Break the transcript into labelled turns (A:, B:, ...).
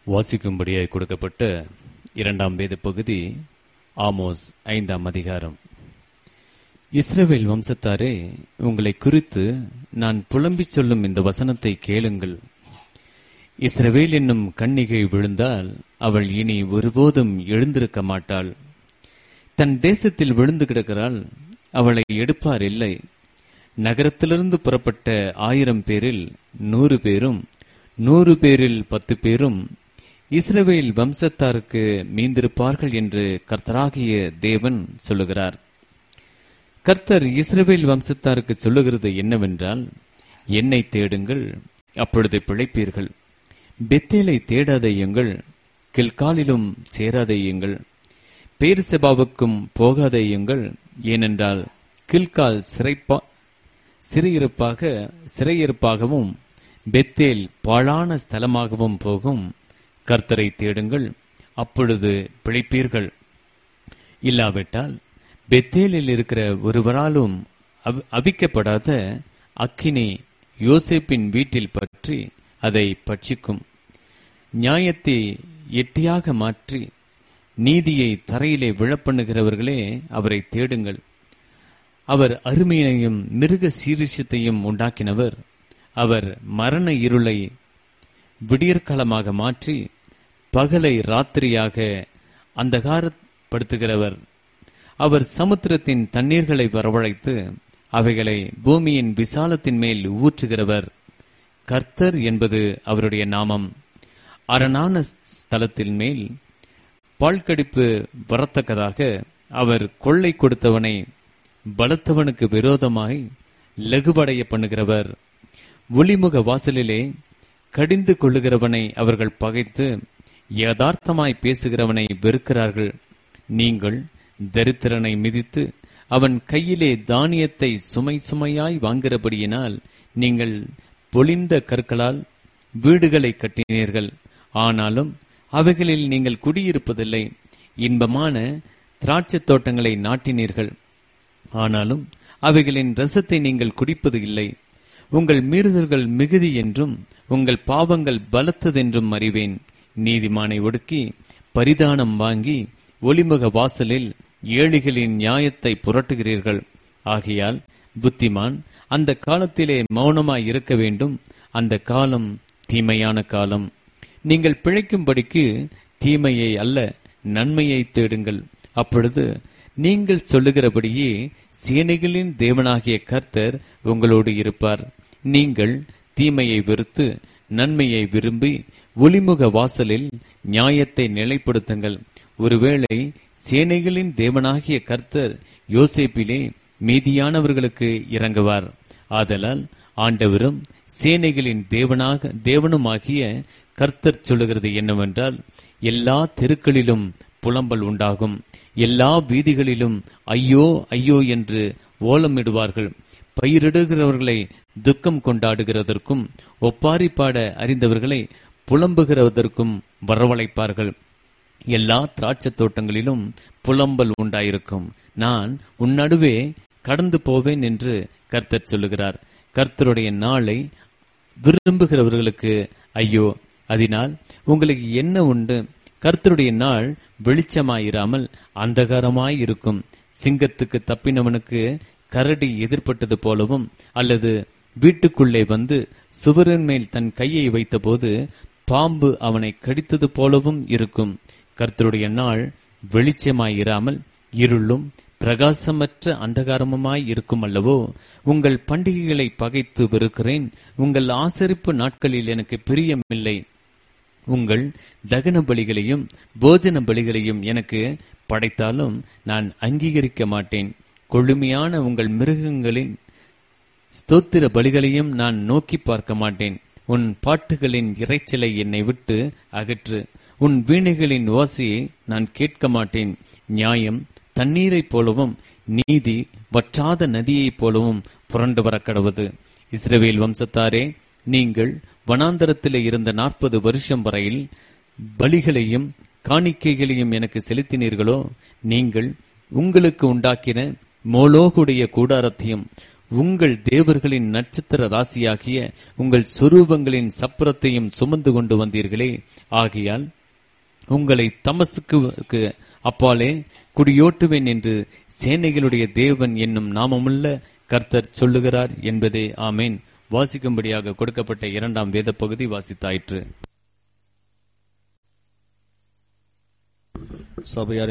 A: வாசிக்கும்படியாய் கொடுக்கப்பட்ட இரண்டாம் வேத பகுதி ஆமோஸ் ஐந்தாம் அதிகாரம் இஸ்ரவேல் வம்சத்தாரே உங்களை குறித்து நான் புலம்பிச் சொல்லும் இந்த வசனத்தை கேளுங்கள் இஸ்ரவேல் என்னும் கன்னிகை விழுந்தால் அவள் இனி ஒருபோதும் எழுந்திருக்க மாட்டாள் தன் தேசத்தில் விழுந்து கிடக்கிறாள் அவளை எடுப்பார் இல்லை நகரத்திலிருந்து புறப்பட்ட ஆயிரம் பேரில் நூறு பேரும் நூறு பேரில் பத்து பேரும் இஸ்ரவேல் வம்சத்தாருக்கு மீந்திருப்பார்கள் என்று கர்த்தராகிய தேவன் சொல்லுகிறார் கர்த்தர் இஸ்ரவேல் வம்சத்தாருக்கு சொல்லுகிறது என்னவென்றால் என்னை தேடுங்கள் அப்பொழுது பிழைப்பீர்கள் பெத்தேலை தேடாதையுங்கள் கில்காலிலும் சேராதையுங்கள் பேர்செபாவுக்கும் போகாதையுங்கள் ஏனென்றால் கில்கால் சிறைப்பா சிறையிருப்பாக சிறையிருப்பாகவும் பெத்தேல் பாழான ஸ்தலமாகவும் போகும் கர்த்தரை தேடுங்கள் அப்பொழுது பிழைப்பீர்கள் இல்லாவிட்டால் பெத்தேலில் இருக்கிற ஒருவராலும் அவ- அவிக்கப்படாத அக்கினி யோசேப்பின் வீட்டில் பற்றி அதை பட்சிக்கும் நியாயத்தை எட்டியாக மாற்றி நீதியை தரையிலே விழப்பண்ணுகிறவர்களே அவரை தேடுங்கள் அவர் அருமையையும் மிருக சீரிஷத்தையும் உண்டாக்கினவர் அவர் மரண இருளை விடியற்காலமாக மாற்றி பகலை ராத்திரியாக அந்தகாரப்படுத்துகிறவர் அவர் சமுத்திரத்தின் தண்ணீர்களை வரவழைத்து அவைகளை பூமியின் விசாலத்தின் மேல் ஊற்றுகிறவர் கர்த்தர் என்பது அவருடைய நாமம் அரணான ஸ்தலத்தின் மேல் பால்கடிப்பு வரத்தக்கதாக அவர் கொள்ளை கொடுத்தவனை பலத்தவனுக்கு விரோதமாய் லகுபடைய பண்ணுகிறவர் ஒளிமுக வாசலிலே கடிந்து கொள்ளுகிறவனை அவர்கள் பகைத்து யதார்த்தமாய் பேசுகிறவனை வெறுக்கிறார்கள் நீங்கள் தரித்திரனை மிதித்து அவன் கையிலே தானியத்தை சுமை சுமையாய் வாங்குகிறபடியினால் நீங்கள் பொழிந்த கற்களால் வீடுகளை கட்டினீர்கள் ஆனாலும் அவைகளில் நீங்கள் குடியிருப்பதில்லை இன்பமான திராட்சைத் தோட்டங்களை நாட்டினீர்கள் ஆனாலும் அவைகளின் ரசத்தை நீங்கள் குடிப்பது இல்லை உங்கள் மீறுதல்கள் மிகுதி என்றும் உங்கள் பாவங்கள் பலத்ததென்றும் அறிவேன் நீதிமானை ஒடுக்கி பரிதானம் வாங்கி ஒளிமுக வாசலில் ஏழைகளின் நியாயத்தை புரட்டுகிறீர்கள் ஆகையால் புத்திமான் அந்த காலத்திலே மௌனமாய் இருக்க வேண்டும் அந்த காலம் தீமையான காலம் நீங்கள் பிழைக்கும்படிக்கு தீமையை அல்ல நன்மையை தேடுங்கள் அப்பொழுது நீங்கள் சொல்லுகிறபடியே சேனைகளின் தேவனாகிய கர்த்தர் உங்களோடு இருப்பார் நீங்கள் தீமையை வெறுத்து நன்மையை விரும்பி ஒளிமுக வாசலில் நியாயத்தை நிலைப்படுத்துங்கள் ஒருவேளை சேனைகளின் தேவனாகிய கர்த்தர் யோசேப்பிலே மீதியானவர்களுக்கு இறங்குவார் ஆதலால் ஆண்டவரும் சேனைகளின் தேவனாக தேவனுமாகிய கர்த்தர் சொல்லுகிறது என்னவென்றால் எல்லா தெருக்களிலும் புலம்பல் உண்டாகும் எல்லா வீதிகளிலும் ஐயோ ஐயோ என்று ஓலமிடுவார்கள் பயிரிடுகிறவர்களை துக்கம் கொண்டாடுகிறதற்கும் ஒப்பாரி பாட அறிந்தவர்களை புலம்புகிறதற்கும் வரவழைப்பார்கள் எல்லா திராட்சைத் தோட்டங்களிலும் புலம்பல் உண்டாயிருக்கும் நான் உன் நடுவே கடந்து போவேன் என்று கர்த்தர் சொல்லுகிறார் கர்த்தருடைய நாளை விரும்புகிறவர்களுக்கு ஐயோ அதனால் உங்களுக்கு என்ன உண்டு கர்த்தருடைய நாள் வெளிச்சமாயிராமல் அந்தகாரமாய் இருக்கும் சிங்கத்துக்கு தப்பினவனுக்கு கரடி எதிர்ப்பட்டது போலவும் அல்லது வீட்டுக்குள்ளே வந்து சுவரின் மேல் தன் கையை வைத்தபோது பாம்பு அவனை கடித்தது போலவும் இருக்கும் கர்த்தருடைய நாள் வெளிச்சமாயிராமல் இருளும் பிரகாசமற்ற அந்தகாரமுமாய் இருக்கும் அல்லவோ உங்கள் பண்டிகைகளை பகைத்து வெறுக்கிறேன் உங்கள் ஆசரிப்பு நாட்களில் எனக்கு பிரியமில்லை உங்கள் தகன பலிகளையும் போஜன பலிகளையும் எனக்கு படைத்தாலும் நான் அங்கீகரிக்க மாட்டேன் கொழுமையான உங்கள் மிருகங்களின் ஸ்தோத்திர பலிகளையும் நான் நோக்கி பார்க்க மாட்டேன் உன் பாட்டுகளின் இறைச்சலை என்னை விட்டு அகற்று உன் வீணைகளின் ஓசையை நான் கேட்க மாட்டேன் நியாயம் தண்ணீரைப் போலவும் நீதி வற்றாத நதியைப் போலவும் புரண்டு வர கடவுது இஸ்ரவேல் வம்சத்தாரே நீங்கள் வனாந்தரத்திலே இருந்த நாற்பது வருஷம் வரையில் பலிகளையும் காணிக்கைகளையும் எனக்கு செலுத்தினீர்களோ நீங்கள் உங்களுக்கு உண்டாக்கின மோலோகுடைய கூடாரத்தையும் உங்கள் தேவர்களின் நட்சத்திர ராசியாகிய உங்கள் சொரூபங்களின் சப்பரத்தையும் சுமந்து கொண்டு வந்தீர்களே ஆகையால் உங்களை தமசுக்கு அப்பாலே குடியோட்டுவேன் என்று சேனைகளுடைய தேவன் என்னும் நாமமுள்ள கர்த்தர் சொல்லுகிறார் என்பதே ஆமேன் வாசிக்கும்படியாக கொடுக்கப்பட்ட இரண்டாம் வேத பகுதி வாசித்தாயிற்று
B: சபையார்